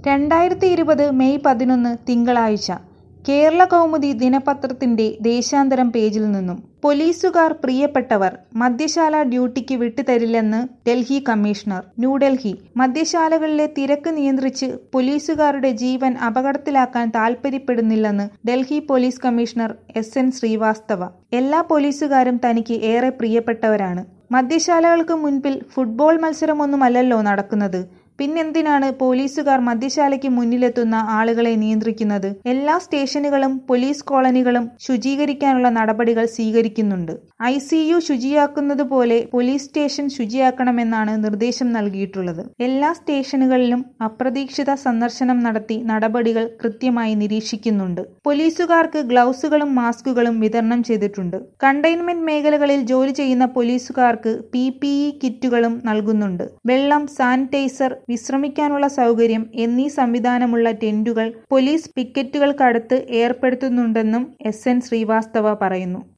രണ്ടായിരത്തി ഇരുപത് മെയ് പതിനൊന്ന് തിങ്കളാഴ്ച കേരള കൗമുദി ദിനപത്രത്തിന്റെ ദേശാന്തരം പേജിൽ നിന്നും പോലീസുകാർ പ്രിയപ്പെട്ടവർ മദ്യശാല ഡ്യൂട്ടിക്ക് വിട്ടുതരില്ലെന്ന് ഡൽഹി കമ്മീഷണർ ന്യൂഡൽഹി മദ്യശാലകളിലെ തിരക്ക് നിയന്ത്രിച്ച് പോലീസുകാരുടെ ജീവൻ അപകടത്തിലാക്കാൻ താൽപര്യപ്പെടുന്നില്ലെന്ന് Delhi police commissioner S N Srivastava എല്ലാ പോലീസുകാരും തനിക്ക് ഏറെ പ്രിയപ്പെട്ടവരാണ് മദ്യശാലകൾക്ക് മുൻപിൽ ഫുട്ബോൾ മത്സരമൊന്നുമല്ലല്ലോ നടക്കുന്നത് പിന്നെന്തിനാണ് പോലീസുകാർ മദ്യശാലയ്ക്ക് മുന്നിലെത്തുന്ന ആളുകളെ നിയന്ത്രിക്കുന്നത് എല്ലാ സ്റ്റേഷനുകളും പോലീസ് കോളനികളും ശുചീകരിക്കാനുള്ള നടപടികൾ സ്വീകരിക്കുന്നുണ്ട് ഐ സി യു ശുചിയാക്കുന്നത് പോലെ പോലീസ് സ്റ്റേഷൻ ശുചിയാക്കണമെന്നാണ് നിർദ്ദേശം നൽകിയിട്ടുള്ളത് എല്ലാ സ്റ്റേഷനുകളിലും അപ്രതീക്ഷിത സന്ദർശനം നടത്തി നടപടികൾ കൃത്യമായി നിരീക്ഷിക്കുന്നുണ്ട് പോലീസുകാർക്ക് ഗ്ലൗസുകളും മാസ്കുകളും വിതരണം ചെയ്തിട്ടുണ്ട് കണ്ടെയ്ൻമെന്റ് മേഖലകളിൽ ജോലി ചെയ്യുന്ന പോലീസുകാർക്ക് പി പി ഇ കിറ്റുകളും നൽകുന്നുണ്ട് വെള്ളം സാനിറ്റൈസർ വിശ്രമിക്കാനുള്ള സൗകര്യം എന്നീ സംവിധാനമുള്ള ടെന്റുകൾ പോലീസ് പിക്കറ്റുകൾക്കടുത്ത് ഏർപ്പെടുത്തുന്നുണ്ടെന്നും എസ് എൻ ശ്രീവാസ്തവ പറയുന്നു